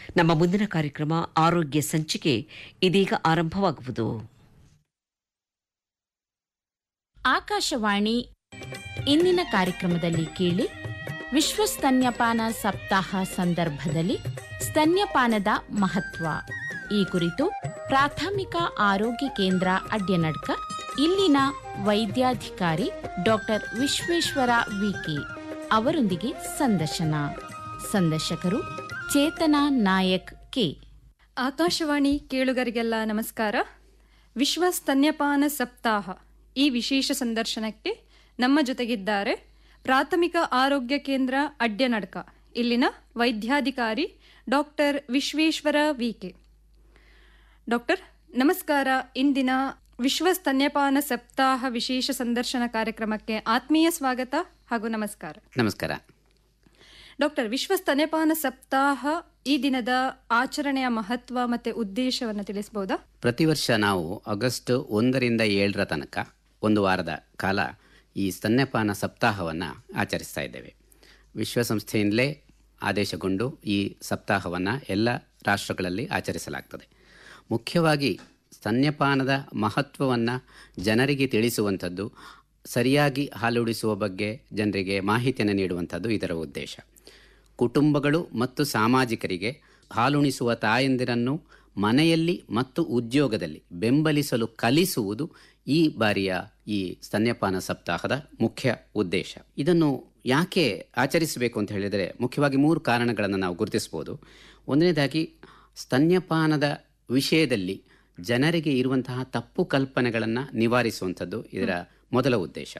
ನಮ್ಮ ಮುಂದಿನ ಕಾರ್ಯಕ್ರಮ ಆರೋಗ್ಯ ಸಂಚಿಕೆ ಇದೀಗ ಆರಂಭವಾಗುವುದು ಆಕಾಶವಾಣಿ ಇಂದಿನ ಕಾರ್ಯಕ್ರಮದಲ್ಲಿ ಕೇಳಿ ವಿಶ್ವ ಸ್ತನ್ಯಪಾನ ಸಪ್ತಾಹ ಸಂದರ್ಭದಲ್ಲಿ ಸ್ತನ್ಯಪಾನದ ಮಹತ್ವ ಈ ಕುರಿತು ಪ್ರಾಥಮಿಕ ಆರೋಗ್ಯ ಕೇಂದ್ರ ಅಡ್ಯನಡ್ಕ ಇಲ್ಲಿನ ವೈದ್ಯಾಧಿಕಾರಿ ಡಾಕ್ಟರ್ ವಿಶ್ವೇಶ್ವರ ವಿಕೆ ಅವರೊಂದಿಗೆ ಸಂದರ್ಶನ ಸಂದರ್ಶಕರು ಚೇತನಾ ನಾಯಕ್ ಕೆ ಆಕಾಶವಾಣಿ ಕೇಳುಗರಿಗೆಲ್ಲ ನಮಸ್ಕಾರ ವಿಶ್ವ ಸ್ತನ್ಯಪಾನ ಸಪ್ತಾಹ ಈ ವಿಶೇಷ ಸಂದರ್ಶನಕ್ಕೆ ನಮ್ಮ ಜೊತೆಗಿದ್ದಾರೆ ಪ್ರಾಥಮಿಕ ಆರೋಗ್ಯ ಕೇಂದ್ರ ಅಡ್ಯನಡ್ಕ ಇಲ್ಲಿನ ವೈದ್ಯಾಧಿಕಾರಿ ಡಾಕ್ಟರ್ ವಿಶ್ವೇಶ್ವರ ವಿಕೆ ಡಾಕ್ಟರ್ ನಮಸ್ಕಾರ ಇಂದಿನ ವಿಶ್ವ ಸ್ತನ್ಯಪಾನ ಸಪ್ತಾಹ ವಿಶೇಷ ಸಂದರ್ಶನ ಕಾರ್ಯಕ್ರಮಕ್ಕೆ ಆತ್ಮೀಯ ಸ್ವಾಗತ ಹಾಗೂ ನಮಸ್ಕಾರ ನಮಸ್ಕಾರ ಡಾಕ್ಟರ್ ವಿಶ್ವ ಸ್ತನ್ಯಪಾನ ಸಪ್ತಾಹ ಈ ದಿನದ ಆಚರಣೆಯ ಮಹತ್ವ ಮತ್ತೆ ಉದ್ದೇಶವನ್ನು ತಿಳಿಸಬಹುದಾ ಪ್ರತಿ ವರ್ಷ ನಾವು ಆಗಸ್ಟ್ ಒಂದರಿಂದ ಏಳರ ತನಕ ಒಂದು ವಾರದ ಕಾಲ ಈ ಸ್ತನ್ಯಪಾನ ಸಪ್ತಾಹವನ್ನು ಆಚರಿಸ್ತಾ ಇದ್ದೇವೆ ವಿಶ್ವಸಂಸ್ಥೆಯಿಂದಲೇ ಆದೇಶಗೊಂಡು ಈ ಸಪ್ತಾಹವನ್ನು ಎಲ್ಲ ರಾಷ್ಟ್ರಗಳಲ್ಲಿ ಆಚರಿಸಲಾಗ್ತದೆ ಮುಖ್ಯವಾಗಿ ಸ್ತನ್ಯಪಾನದ ಮಹತ್ವವನ್ನು ಜನರಿಗೆ ತಿಳಿಸುವಂಥದ್ದು ಸರಿಯಾಗಿ ಹಾಲುಡಿಸುವ ಬಗ್ಗೆ ಜನರಿಗೆ ಮಾಹಿತಿಯನ್ನು ನೀಡುವಂಥದ್ದು ಇದರ ಉದ್ದೇಶ ಕುಟುಂಬಗಳು ಮತ್ತು ಸಾಮಾಜಿಕರಿಗೆ ಹಾಲುಣಿಸುವ ತಾಯಂದಿರನ್ನು ಮನೆಯಲ್ಲಿ ಮತ್ತು ಉದ್ಯೋಗದಲ್ಲಿ ಬೆಂಬಲಿಸಲು ಕಲಿಸುವುದು ಈ ಬಾರಿಯ ಈ ಸ್ತನ್ಯಪಾನ ಸಪ್ತಾಹದ ಮುಖ್ಯ ಉದ್ದೇಶ ಇದನ್ನು ಯಾಕೆ ಆಚರಿಸಬೇಕು ಅಂತ ಹೇಳಿದರೆ ಮುಖ್ಯವಾಗಿ ಮೂರು ಕಾರಣಗಳನ್ನು ನಾವು ಗುರುತಿಸ್ಬೋದು ಒಂದನೇದಾಗಿ ಸ್ತನ್ಯಪಾನದ ವಿಷಯದಲ್ಲಿ ಜನರಿಗೆ ಇರುವಂತಹ ತಪ್ಪು ಕಲ್ಪನೆಗಳನ್ನು ನಿವಾರಿಸುವಂಥದ್ದು ಇದರ ಮೊದಲ ಉದ್ದೇಶ